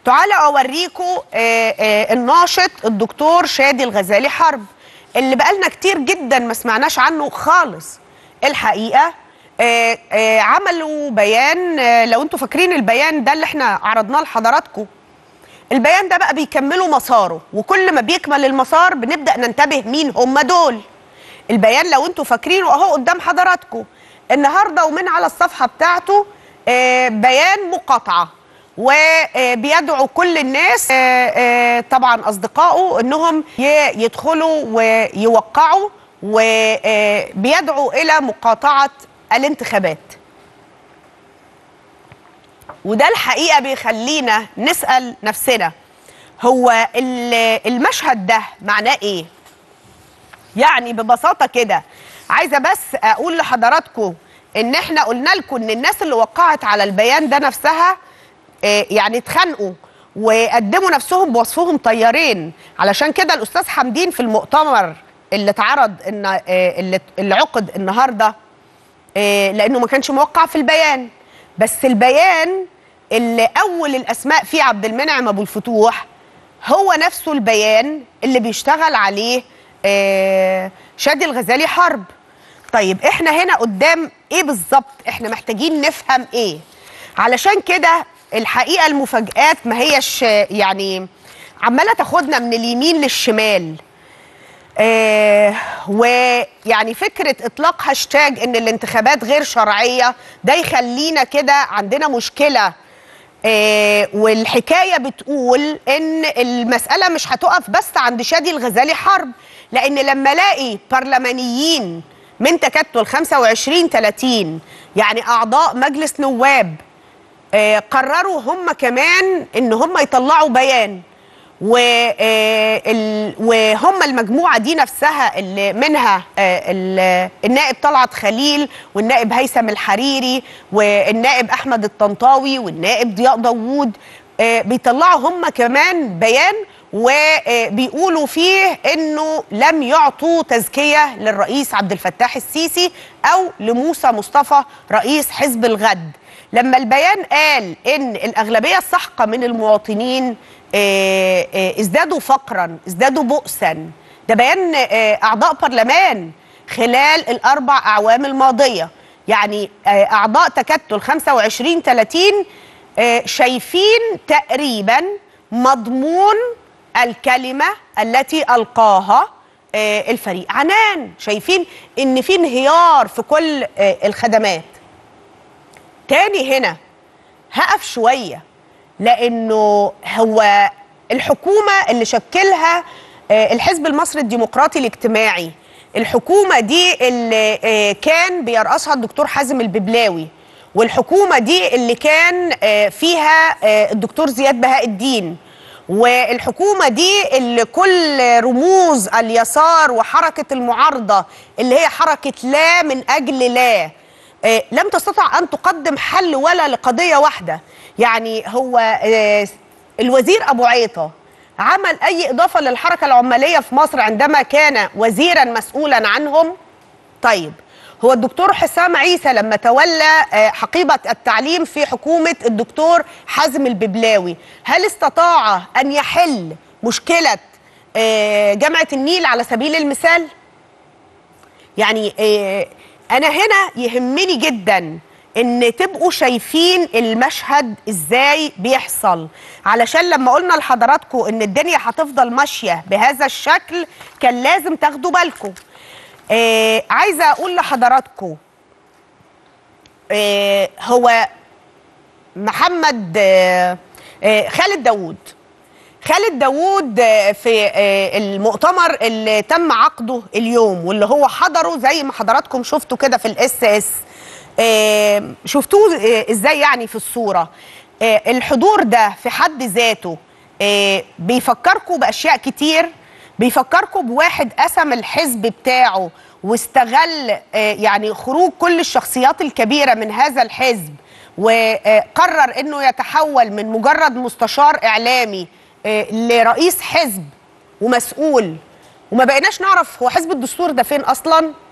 تعالى اوريكم الناشط الدكتور شادي الغزالي حرب اللي بقالنا كتير جدا ما سمعناش عنه خالص الحقيقه آه، آه، عملوا بيان آه، لو انتوا فاكرين البيان ده اللي احنا عرضناه لحضراتكم البيان ده بقى بيكملوا مساره وكل ما بيكمل المسار بنبدا ننتبه مين هم دول البيان لو انتوا فاكرينه اهو قدام حضراتكم النهارده ومن على الصفحه بتاعته آه، بيان مقاطعه وبيدعو كل الناس آه، آه، طبعا اصدقائه انهم ي- يدخلوا ويوقعوا وبيدعو الى مقاطعه الانتخابات وده الحقيقه بيخلينا نسال نفسنا هو ال- المشهد ده معناه ايه يعني ببساطه كده عايزه بس اقول لحضراتكم ان احنا قلنا لكم ان الناس اللي وقعت على البيان ده نفسها آه، يعني اتخانقوا وقدموا نفسهم بوصفهم طيارين علشان كده الاستاذ حمدين في المؤتمر اللي اتعرض ان آه، اللي اللي عقد النهارده آه، لانه ما كانش موقع في البيان بس البيان اللي اول الاسماء فيه عبد المنعم ابو الفتوح هو نفسه البيان اللي بيشتغل عليه آه، شادي الغزالي حرب طيب احنا هنا قدام ايه بالظبط احنا محتاجين نفهم ايه علشان كده الحقيقه المفاجآت ما هيش آه، يعني عماله تاخدنا من اليمين للشمال آه ويعني فكرة إطلاق هاشتاج إن الانتخابات غير شرعية ده يخلينا كده عندنا مشكلة آه والحكاية بتقول إن المسألة مش هتقف بس عند شادي الغزالي حرب لأن لما ألاقي برلمانيين من تكتل 25 30 يعني أعضاء مجلس نواب آه، قرروا هم كمان ان هم يطلعوا بيان و آه، ال- وهم المجموعه دي نفسها اللي منها آه، ال- النائب طلعت خليل والنائب هيثم الحريري والنائب احمد الطنطاوي والنائب ضياء داوود آه، بيطلعوا هم كمان بيان وبيقولوا فيه انه لم يعطوا تزكيه للرئيس عبد الفتاح السيسي او لموسى مصطفى رئيس حزب الغد لما البيان قال ان الاغلبيه السحقه من المواطنين آه، آه، ازدادوا فقرا ازدادوا بؤسا ده بيان آه، اعضاء برلمان خلال الاربع اعوام الماضيه يعني آه، اعضاء تكتل 25 30 آه، شايفين تقريبا مضمون الكلمه التي القاها آه، الفريق عنان شايفين ان في انهيار في كل آه، الخدمات تاني هنا هقف شوية لأنه هو الحكومة اللي شكلها آه، الحزب المصري الديمقراطي الاجتماعي الحكومة دي اللي آه، كان بيرأسها الدكتور حازم الببلاوي والحكومة دي اللي كان آه، فيها آه، الدكتور زياد بهاء الدين والحكومة دي اللي كل رموز اليسار وحركة المعارضة اللي هي حركة لا من أجل لا آه، لم تستطع أن تقدم حل ولا لقضية واحدة يعني هو آه، الوزير أبو عيطة عمل أي إضافة للحركة العمالية في مصر عندما كان وزيرا مسؤولا عنهم طيب هو الدكتور حسام عيسى لما تولى آه، حقيبة التعليم في حكومة الدكتور حازم الببلاوي هل استطاع أن يحل مشكلة آه، جامعة النيل على سبيل المثال؟ يعني آه، انا هنا يهمني جدا ان تبقوا شايفين المشهد ازاي بيحصل علشان لما قلنا لحضراتكم ان الدنيا هتفضل ماشيه بهذا الشكل كان لازم تاخدوا بالكم آه عايزه اقول لحضراتكم آه هو محمد آه آه خالد داوود خالد داوود آه، في آه، المؤتمر اللي تم عقده اليوم واللي هو حضره زي ما حضراتكم شفتوا كده في الاس اس شفتوه آه، ازاي يعني في الصوره آه، الحضور ده في حد ذاته آه، بيفكركم باشياء كتير بيفكركم بواحد قسم الحزب بتاعه واستغل آه، يعني خروج كل الشخصيات الكبيره من هذا الحزب وقرر انه يتحول من مجرد مستشار اعلامي آه، لرئيس حزب ومسؤول وما بقيناش نعرف هو حزب الدستور ده فين اصلا